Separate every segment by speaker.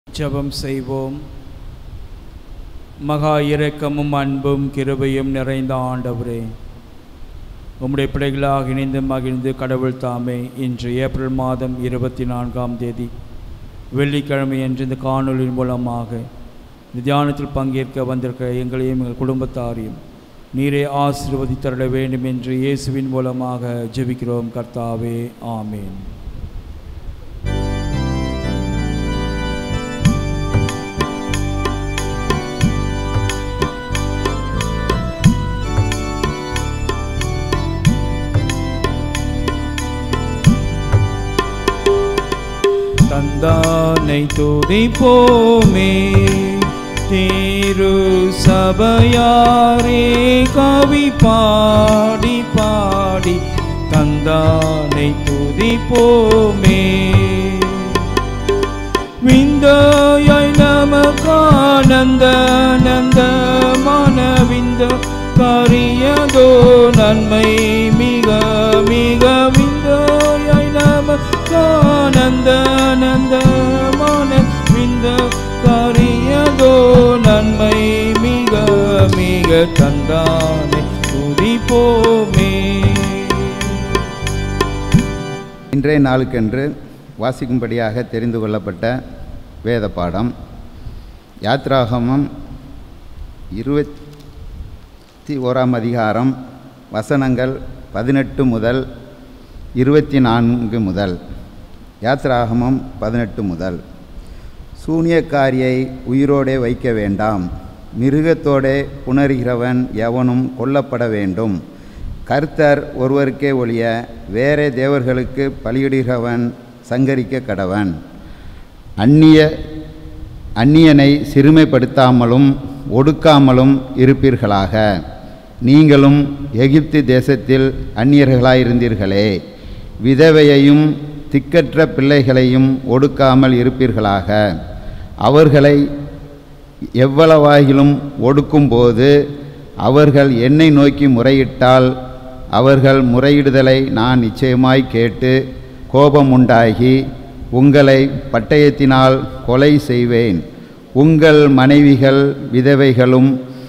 Speaker 1: ஜெபம் செய்வோம் மகா இரக்கமும் அன்பும் கிருபையும் நிறைந்த ஆண்டவரே உம்முடைய பிள்ளைகளாக இணைந்து மகிழ்ந்து கடவுள் தாமே இன்று ஏப்ரல் மாதம் இருபத்தி நான்காம் தேதி வெள்ளிக்கிழமை என்று இந்த காணொலியின் மூலமாக இந்த தியானத்தில் பங்கேற்க வந்திருக்கிற எங்களையும் எங்கள் குடும்பத்தாரையும் நீரே ஆசீர்வதித்தருள வேண்டும் என்று இயேசுவின் மூலமாக ஜெபிக்கிறோம் கர்த்தாவே ஆமேன் தந்தானை துதிப்போமே தேரு சபையாரே கவி பாடி பாடி தந்தானை துதிப்போமே விந்தாய் நமக்கானந்த நந்த மனவிந்த கரியதோ நன்மை மிக மிக விந்தாய் நமக்கானந்த நந்த மன விந்த கரியதோ நன்மை மிக மிக தந்தானை துதிப்போமே
Speaker 2: இன்றைய நாளுக்கென்று வாசிக்கும்படியாக தெரிந்து கொள்ளப்பட்ட வேத பாடம் யாத்ராகமம் இருபத்தி ஓராம் அதிகாரம் வசனங்கள் பதினெட்டு முதல் இருபத்தி நான்கு முதல் யாத்ராகமம் பதினெட்டு முதல் சூனியக்காரியை உயிரோடே வைக்க வேண்டாம் மிருகத்தோடே புணர்கிறவன் எவனும் கொல்லப்பட வேண்டும் கர்த்தர் ஒருவருக்கே ஒழிய வேறே தேவர்களுக்கு பலியிடுகிறவன் சங்கரிக்க கடவன் அந்நிய அந்நியனை சிறுமைப்படுத்தாமலும் ஒடுக்காமலும் இருப்பீர்களாக நீங்களும் எகிப்து தேசத்தில் அந்நியர்களாயிருந்தீர்களே விதவையையும் திக்கற்ற பிள்ளைகளையும் ஒடுக்காமல் இருப்பீர்களாக அவர்களை எவ்வளவாகிலும் ஒடுக்கும்போது அவர்கள் என்னை நோக்கி முறையிட்டால் அவர்கள் முறையிடுதலை நான் நிச்சயமாய் கேட்டு கோபமுண்டாகி உங்களை பட்டயத்தினால் கொலை செய்வேன் உங்கள் மனைவிகள் விதவைகளும்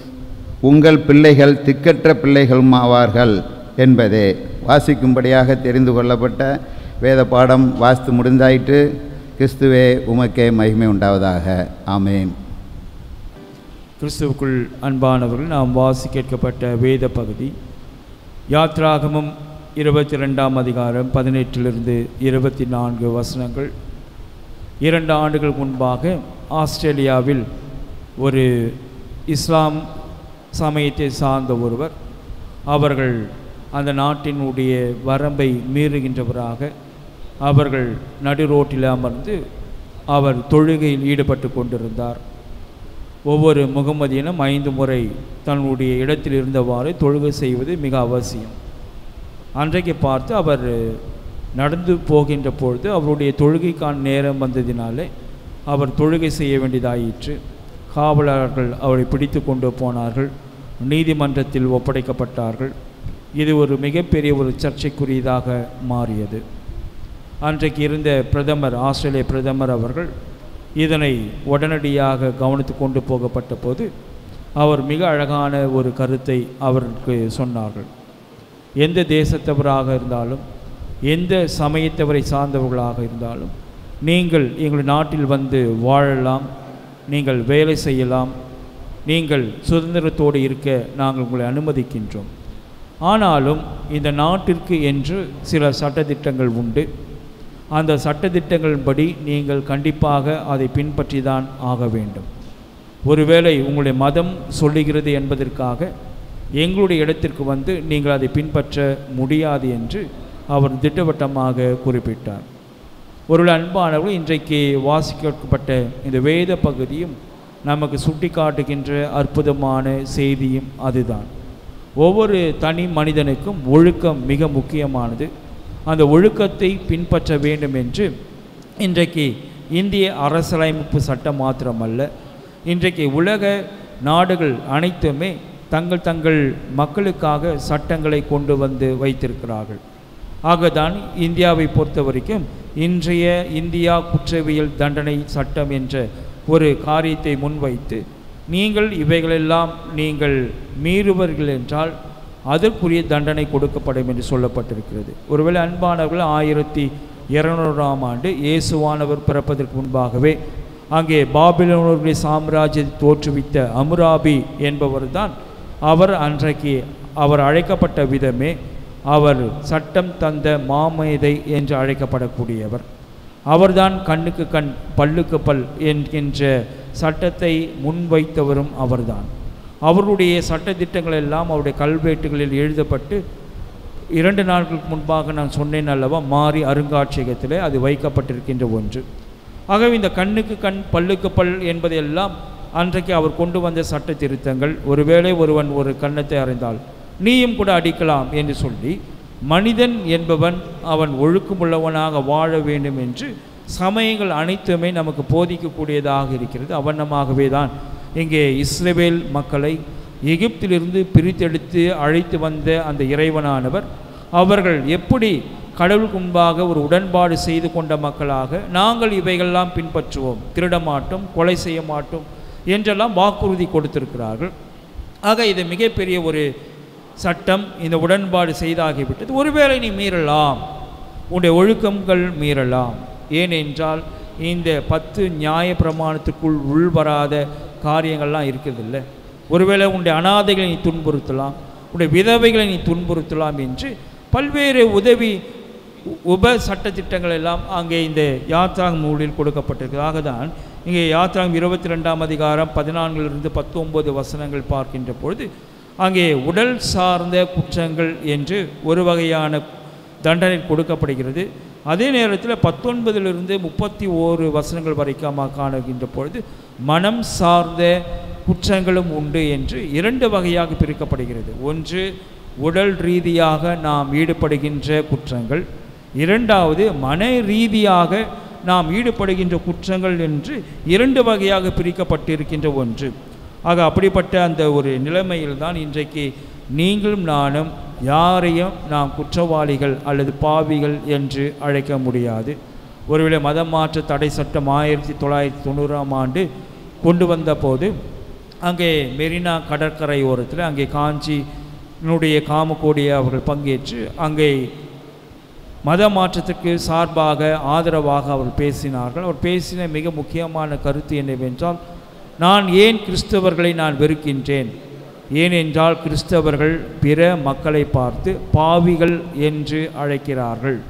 Speaker 2: உங்கள் பிள்ளைகள் திக்கற்ற பிள்ளைகளும் ஆவார்கள் என்பதே வாசிக்கும்படியாக தெரிந்து கொள்ளப்பட்ட வேத பாடம் வாசித்து முடிந்தாயிற்று கிறிஸ்துவே உமக்கே மகிமை உண்டாவதாக ஆமேன்
Speaker 1: கிறிஸ்துவுக்குள் அன்பானவர்கள் நாம் வாசி கேட்கப்பட்ட வேத பகுதி யாத்ராகமம் இருபத்தி ரெண்டாம் அதிகாரம் பதினெட்டிலிருந்து இருபத்தி நான்கு வசனங்கள் இரண்டு ஆண்டுகள் முன்பாக ஆஸ்திரேலியாவில் ஒரு இஸ்லாம் சமயத்தை சார்ந்த ஒருவர் அவர்கள் அந்த நாட்டினுடைய வரம்பை மீறுகின்றவராக அவர்கள் நடு ரோட்டில் அமர்ந்து அவர் தொழுகையில் ஈடுபட்டு கொண்டிருந்தார் ஒவ்வொரு முகமதியனும் ஐந்து முறை தன்னுடைய இடத்தில் இருந்தவாறு தொழுகை செய்வது மிக அவசியம் அன்றைக்கு பார்த்து அவர் நடந்து போகின்ற பொழுது அவருடைய தொழுகைக்கான நேரம் வந்ததினாலே அவர் தொழுகை செய்ய வேண்டியதாயிற்று காவலர்கள் அவரை பிடித்து கொண்டு போனார்கள் நீதிமன்றத்தில் ஒப்படைக்கப்பட்டார்கள் இது ஒரு மிகப்பெரிய ஒரு சர்ச்சைக்குரியதாக மாறியது அன்றைக்கு இருந்த பிரதமர் ஆஸ்திரேலிய பிரதமர் அவர்கள் இதனை உடனடியாக கவனித்து கொண்டு போகப்பட்ட போது அவர் மிக அழகான ஒரு கருத்தை அவருக்கு சொன்னார்கள் எந்த தேசத்தவராக இருந்தாலும் எந்த சமயத்தவரை சார்ந்தவர்களாக இருந்தாலும் நீங்கள் எங்கள் நாட்டில் வந்து வாழலாம் நீங்கள் வேலை செய்யலாம் நீங்கள் சுதந்திரத்தோடு இருக்க நாங்கள் உங்களை அனுமதிக்கின்றோம் ஆனாலும் இந்த நாட்டிற்கு என்று சில சட்டத்திட்டங்கள் உண்டு அந்த சட்டத்திட்டங்களின்படி நீங்கள் கண்டிப்பாக அதை பின்பற்றி தான் ஆக வேண்டும் ஒருவேளை உங்களுடைய மதம் சொல்லுகிறது என்பதற்காக எங்களுடைய இடத்திற்கு வந்து நீங்கள் அதை பின்பற்ற முடியாது என்று அவர் திட்டவட்டமாக குறிப்பிட்டார் ஒரு அன்பானவர்கள் இன்றைக்கு வாசிக்கப்பட்ட இந்த வேத பகுதியும் நமக்கு சுட்டி காட்டுகின்ற அற்புதமான செய்தியும் அதுதான் ஒவ்வொரு தனி மனிதனுக்கும் ஒழுக்கம் மிக முக்கியமானது அந்த ஒழுக்கத்தை பின்பற்ற வேண்டும் என்று இன்றைக்கு இந்திய அரசியலமைப்பு சட்டம் மாத்திரமல்ல இன்றைக்கு உலக நாடுகள் அனைத்துமே தங்கள் தங்கள் மக்களுக்காக சட்டங்களை கொண்டு வந்து வைத்திருக்கிறார்கள் ஆகதான் இந்தியாவை பொறுத்த வரைக்கும் இன்றைய இந்தியா குற்றவியல் தண்டனை சட்டம் என்ற ஒரு காரியத்தை முன்வைத்து நீங்கள் இவைகளெல்லாம் நீங்கள் மீறுவர்கள் என்றால் அதற்குரிய தண்டனை கொடுக்கப்படும் என்று சொல்லப்பட்டிருக்கிறது ஒருவேளை அன்பானவர்கள் ஆயிரத்தி இருநூறாம் ஆண்டு இயேசுவானவர் பிறப்பதற்கு முன்பாகவே அங்கே பாபிலோனுடைய சாம்ராஜ்யத்தை தோற்றுவித்த அமுராபி என்பவர் தான் அவர் அன்றைக்கு அவர் அழைக்கப்பட்ட விதமே அவர் சட்டம் தந்த மாமேதை என்று அழைக்கப்படக்கூடியவர் அவர்தான் கண்ணுக்கு கண் பல்லுக்கு பல் என்கின்ற சட்டத்தை முன்வைத்தவரும் அவர்தான் அவருடைய சட்டத்திட்டங்கள் எல்லாம் அவருடைய கல்வெட்டுகளில் எழுதப்பட்டு இரண்டு நாட்களுக்கு முன்பாக நான் சொன்னேன் அல்லவா மாறி அருங்காட்சியகத்தில் அது வைக்கப்பட்டிருக்கின்ற ஒன்று ஆகவே இந்த கண்ணுக்கு கண் பல்லுக்கு பல் என்பதையெல்லாம் அன்றைக்கு அவர் கொண்டு வந்த சட்ட திருத்தங்கள் ஒருவேளை ஒருவன் ஒரு கன்னத்தை அறிந்தால் நீயும் கூட அடிக்கலாம் என்று சொல்லி மனிதன் என்பவன் அவன் ஒழுக்கமுள்ளவனாக வாழ வேண்டும் என்று சமயங்கள் அனைத்துமே நமக்கு போதிக்கக்கூடியதாக இருக்கிறது அவண்ணமாகவே தான் இங்கே இஸ்ரேல் மக்களை எகிப்திலிருந்து பிரித்தெடுத்து அழைத்து வந்த அந்த இறைவனானவர் அவர்கள் எப்படி கடவுளுக்கு முன்பாக ஒரு உடன்பாடு செய்து கொண்ட மக்களாக நாங்கள் இவைகளெல்லாம் பின்பற்றுவோம் திருட மாட்டோம் கொலை செய்ய மாட்டோம் என்றெல்லாம் வாக்குறுதி கொடுத்திருக்கிறார்கள் ஆக இது மிகப்பெரிய ஒரு சட்டம் இந்த உடன்பாடு செய்தாகிவிட்டது ஒருவேளை நீ மீறலாம் உன்னுடைய ஒழுக்கங்கள் மீறலாம் ஏனென்றால் இந்த பத்து நியாய பிரமாணத்துக்குள் உள்வராத காரியங்கள்லாம் இருக்கிறதில்ல ஒருவேளை உன்னுடைய அனாதைகளை நீ துன்புறுத்தலாம் உன்னுடைய விதவைகளை நீ துன்புறுத்தலாம் என்று பல்வேறு உதவி உ- உப சட்டத்திட்டங்கள் எல்லாம் அங்கே இந்த யாத்ராங் நூலில் கொடுக்கப்பட்டிருக்கிறதாக தான் இங்கே யாத்ராங் இருபத்தி ரெண்டாம் அதிகாரம் பதினான்கிலிருந்து பத்தொன்பது வசனங்கள் பார்க்கின்ற பொழுது அங்கே உடல் சார்ந்த குற்றங்கள் என்று ஒரு வகையான தண்டனை கொடுக்கப்படுகிறது அதே நேரத்தில் பத்தொன்பதிலிருந்து முப்பத்தி ஓரு வசனங்கள் வரைக்கும் காணுகின்ற பொழுது மனம் சார்ந்த குற்றங்களும் உண்டு என்று இரண்டு வகையாக பிரிக்கப்படுகிறது ஒன்று உடல் ரீதியாக நாம் ஈடுபடுகின்ற குற்றங்கள் இரண்டாவது மன ரீதியாக நாம் ஈடுபடுகின்ற குற்றங்கள் என்று இரண்டு வகையாக பிரிக்கப்பட்டிருக்கின்ற ஒன்று ஆக அப்படிப்பட்ட அந்த ஒரு நிலைமையில் தான் இன்றைக்கு நீங்களும் நானும் யாரையும் நாம் குற்றவாளிகள் அல்லது பாவிகள் என்று அழைக்க முடியாது ஒருவேளை மதம் மாற்ற தடை சட்டம் ஆயிரத்தி தொள்ளாயிரத்தி தொண்ணூறாம் ஆண்டு கொண்டு வந்த போது அங்கே மெரினா கடற்கரை ஓரத்தில் அங்கே காஞ்சியினுடைய காமக்கோடியை அவர்கள் பங்கேற்று அங்கே மத மாற்றத்துக்கு சார்பாக ஆதரவாக அவர் பேசினார்கள் அவர் பேசின மிக முக்கியமான கருத்து என்னவென்றால் நான் ஏன் கிறிஸ்தவர்களை நான் வெறுக்கின்றேன் ஏனென்றால் கிறிஸ்தவர்கள் பிற மக்களை பார்த்து பாவிகள் என்று அழைக்கிறார்கள்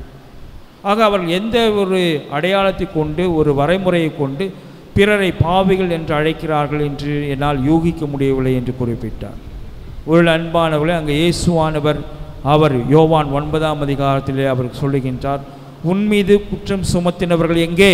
Speaker 1: ஆக அவர்கள் எந்த ஒரு அடையாளத்தை கொண்டு ஒரு வரைமுறையை கொண்டு பிறரை பாவிகள் என்று அழைக்கிறார்கள் என்று என்னால் யூகிக்க முடியவில்லை என்று குறிப்பிட்டார் ஒரு அன்பானவர்களே அங்கே இயேசுவானவர் அவர் யோவான் ஒன்பதாம் அதிகாரத்திலே அவர் சொல்லுகின்றார் உன் மீது குற்றம் சுமத்தினவர்கள் எங்கே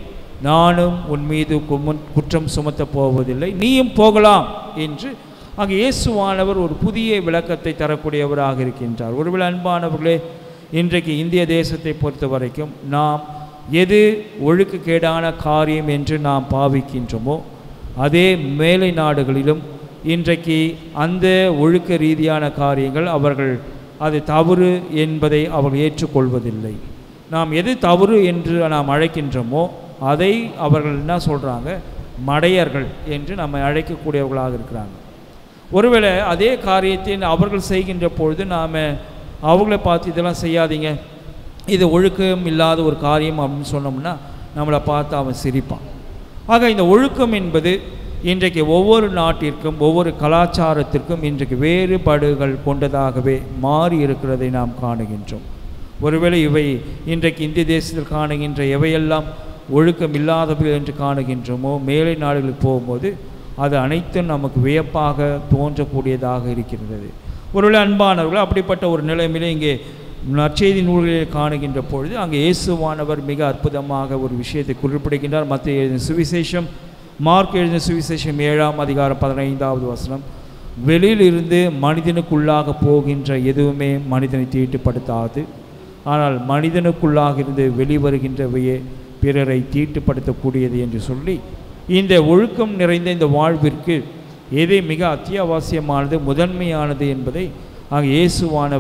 Speaker 1: நானும் உன் மீது குமன் குற்றம் சுமத்தப் போவதில்லை நீயும் போகலாம் என்று அங்கே இயேசுவானவர் ஒரு புதிய விளக்கத்தை தரக்கூடியவராக இருக்கின்றார் ஒருவேளை அன்பானவர்களே இன்றைக்கு இந்திய தேசத்தை பொறுத்த வரைக்கும் நாம் எது ஒழுக்கக்கேடான காரியம் என்று நாம் பாவிக்கின்றோமோ அதே மேலை நாடுகளிலும் இன்றைக்கு அந்த ஒழுக்க ரீதியான காரியங்கள் அவர்கள் அது தவறு என்பதை அவர்கள் ஏற்றுக்கொள்வதில்லை நாம் எது தவறு என்று நாம் அழைக்கின்றோமோ அதை அவர்கள் என்ன சொல்கிறாங்க மடையர்கள் என்று நம்ம அழைக்கக்கூடியவர்களாக இருக்கிறாங்க ஒருவேளை அதே காரியத்தை அவர்கள் செய்கின்ற பொழுது நாம் அவங்கள பார்த்து இதெல்லாம் செய்யாதீங்க இது ஒழுக்கம் இல்லாத ஒரு காரியம் அப்படின்னு சொன்னோம்னா நம்மளை பார்த்து அவன் சிரிப்பான் ஆக இந்த ஒழுக்கம் என்பது இன்றைக்கு ஒவ்வொரு நாட்டிற்கும் ஒவ்வொரு கலாச்சாரத்திற்கும் இன்றைக்கு வேறுபாடுகள் கொண்டதாகவே மாறி இருக்கிறதை நாம் காணுகின்றோம் ஒருவேளை இவை இன்றைக்கு இந்திய தேசத்தில் காணுகின்ற எவையெல்லாம் ஒழுக்கம் இல்லாதவை என்று காணுகின்றோமோ மேலை நாடுகளுக்கு போகும்போது அது அனைத்தும் நமக்கு வியப்பாக தோன்றக்கூடியதாக இருக்கின்றது ஒருவேளை அன்பானவர்கள் அப்படிப்பட்ட ஒரு நிலைமையிலே இங்கே நற்செய்தி நூல்களில் காணுகின்ற பொழுது அங்கே இயேசுவானவர் மிக அற்புதமாக ஒரு விஷயத்தை குறிப்பிடுகின்றார் மற்ற எழுதின சுவிசேஷம் மார்க் எழுதின சுவிசேஷம் ஏழாம் அதிகாரம் பதினைந்தாவது வசனம் வெளியிலிருந்து மனிதனுக்குள்ளாக போகின்ற எதுவுமே மனிதனை தீட்டுப்படுத்தாது ஆனால் மனிதனுக்குள்ளாக இருந்து வெளிவருகின்றவையே பிறரை தீட்டுப்படுத்தக்கூடியது என்று சொல்லி இந்த ஒழுக்கம் நிறைந்த இந்த வாழ்விற்கு எது மிக அத்தியாவசியமானது முதன்மையானது என்பதை அங்கே இயேசுவானவர்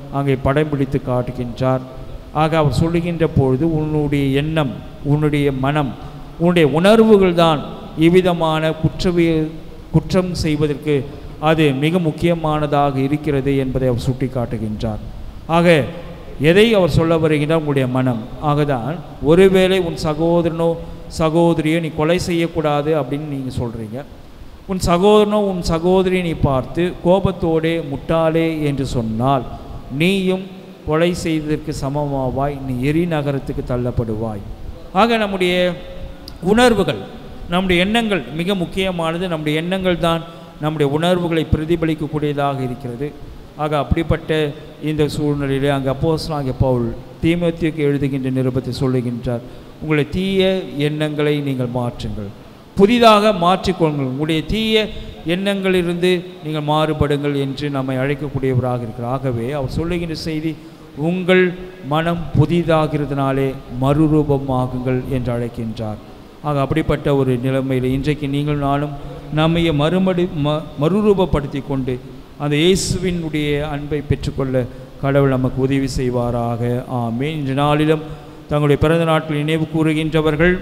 Speaker 1: அங்கே படம் பிடித்து காட்டுகின்றார் ஆக அவர் சொல்லுகின்ற பொழுது உன்னுடைய எண்ணம் உன்னுடைய மனம் உன்னுடைய உணர்வுகள் தான் இவ்விதமான குற்றவிய குற்றம் செய்வதற்கு அது மிக முக்கியமானதாக இருக்கிறது என்பதை அவர் சுட்டி காட்டுகின்றார் ஆக எதை அவர் சொல்ல வருகின்றார் உங்களுடைய மனம் ஆகதான் ஒருவேளை உன் சகோதரனோ சகோதரியோ நீ கொலை செய்யக்கூடாது அப்படின்னு நீங்கள் சொல்கிறீங்க உன் சகோதரனோ உன் சகோதரியை நீ பார்த்து கோபத்தோடே முட்டாளே என்று சொன்னால் நீயும் கொலை செய்ததற்கு சமமாவாய் நீ எரி நகரத்துக்கு தள்ளப்படுவாய் ஆக நம்முடைய உணர்வுகள் நம்முடைய எண்ணங்கள் மிக முக்கியமானது நம்முடைய எண்ணங்கள் தான் நம்முடைய உணர்வுகளை பிரதிபலிக்கக்கூடியதாக இருக்கிறது ஆக அப்படிப்பட்ட இந்த சூழ்நிலையிலே அங்கே அப்போஸ்தலனாகிய பவுல் தீமோத்தேயுக்கு எழுதுகின்ற நிருபத்தை சொல்லுகின்றார் உங்களுடைய தீய எண்ணங்களை நீங்கள் மாற்றுங்கள் புதிதாக மாற்றிக்கொள்ளுங்கள் உங்களுடைய தீய எண்ணங்களிலிருந்து நீங்கள் மாறுபடுங்கள் என்று நம்மை அழைக்கக்கூடியவராக இருக்கிறார் ஆகவே அவர் சொல்லுகின்ற செய்தி உங்கள் மனம் புதிதாகிறதுனாலே மறுரூபமாகுங்கள் என்று அழைக்கின்றார் ஆக அப்படிப்பட்ட ஒரு நிலைமையில் இன்றைக்கு நீங்கள் நானும் நம்மைய மறுமடி ம மறுரூபப்படுத்தி கொண்டு அந்த இயேசுவினுடைய அன்பை பெற்றுக்கொள்ள கடவுள் நமக்கு உதவி செய்வாராக ஆமென் இன்று நாளிலும் தங்களுடைய பிறந்த நாட்கள் நினைவு கூறுகின்றவர்கள்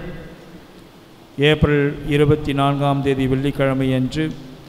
Speaker 1: ஏப்ரல் இருபத்தி நான்காம் தேதி வெள்ளிக்கிழமை அன்று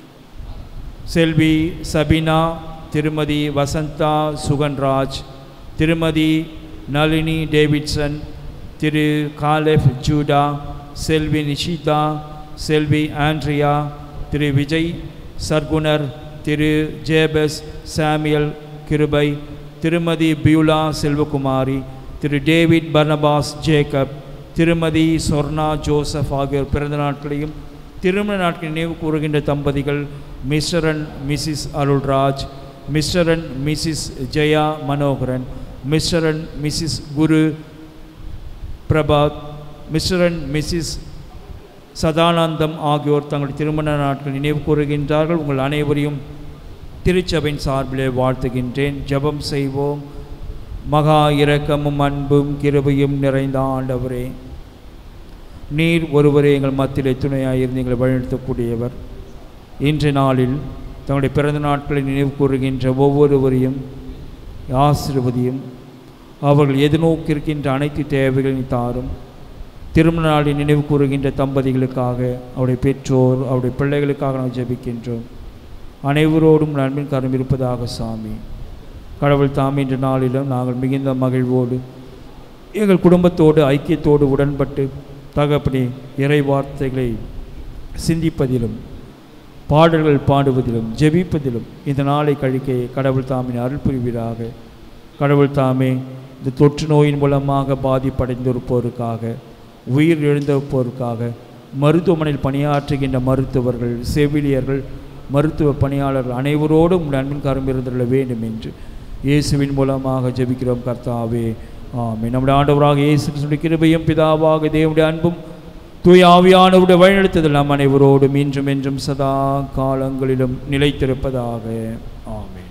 Speaker 1: செல்வி சபினா திருமதி வசந்தா சுகன்ராஜ் திருமதி நளினி டேவிட்சன் திரு காலெஃப் ஜூடா செல்வி நிஷிதா செல்வி ஆண்ட்ரியா திரு விஜய் சர்க்குணர் திரு ஜேபஸ் சாமியல் கிருபை திருமதி பியூலா செல்வகுமாரி திரு டேவிட் பர்னபாஸ் ஜேக்கப் திருமதி சொர்ணா ஜோசப் ஆகியோர் பிறந்த நாட்களையும் திருமண நாட்கள் நினைவு கூறுகின்ற தம்பதிகள் Mr and Mrs Arulraj Mr and Mrs Jaya Manoharan Mr and Mrs Guru Prabhat Mr and Mrs Sadanandam ஆகியோர் தங்கள் திருமண நாட்கள் நினைவு கூறுகின்றார்கள் உங்கள் அனைவரையும் திருச்சபையின் சார்பிலே வாழ்த்துகின்றேன் ஜெபம் செய்வோம் மகா இரக்கமும் அன்பும் கிருபையும் நிறைந்த ஆண்டவரே நீர் ஒருவரே எங்கள் மத்தியிலே துணையாயிருந்து எங்களை வழிநடத்தக்கூடியவர் இன்று நாளில் தங்களுடைய பிறந்த நாட்களை நினைவு கூறுகின்ற ஒவ்வொருவரையும் ஆசிர்வதியும் அவர்கள் எதிர்நோக்கியிருக்கின்ற அனைத்து தேவைகளையும் தாரும் திருமண நாளில் நினைவு கூறுகின்ற தம்பதிகளுக்காக அவருடைய பெற்றோர் அவருடைய பிள்ளைகளுக்காக நாம் ஜெபிக்கின்றோம் அனைவரோடும் நண்பின் கரம் இருப்பதாக சாமி கடவுள் தாம் என்ற நாளிலும் நாங்கள் மிகுந்த மகிழ்வோடு எங்கள் குடும்பத்தோடு ஐக்கியத்தோடு உடன்பட்டு தகப்படி இறை வார்த்தைகளை சிந்திப்பதிலும் பாடல்கள் பாடுவதிலும் ஜெபிப்பதிலும் இந்த நாளை கழிக்க கடவுள் தாமின் அருள் புரிவீராக கடவுள் தாமே இந்த தொற்று நோயின் மூலமாக பாதிப்படைந்திருப்போருக்காக உயிர் எழுந்திருப்போருக்காக மருத்துவமனையில் பணியாற்றுகின்ற மருத்துவர்கள் செவிலியர்கள் மருத்துவ பணியாளர்கள் அனைவரோடும் உங்கள் அன்பின் கரம் இருந்துள்ள வேண்டும் என்று இயேசுவின் மூலமாக ஜெபிக்கிறோம் கர்த்தாவே ஆமே நம்முடைய ஆண்டவராக இயேசு கிறிஸ்துவின் கிருபையும் பிதாவாக தேவனுடைய அன்பும் தூய ஆவியானவருடைய வழிநடத்துதல் நம் அனைவரோடும் இன்றும் என்றும் சதா காலங்களிலும் நிலைத்திருப்பதாக ஆமென்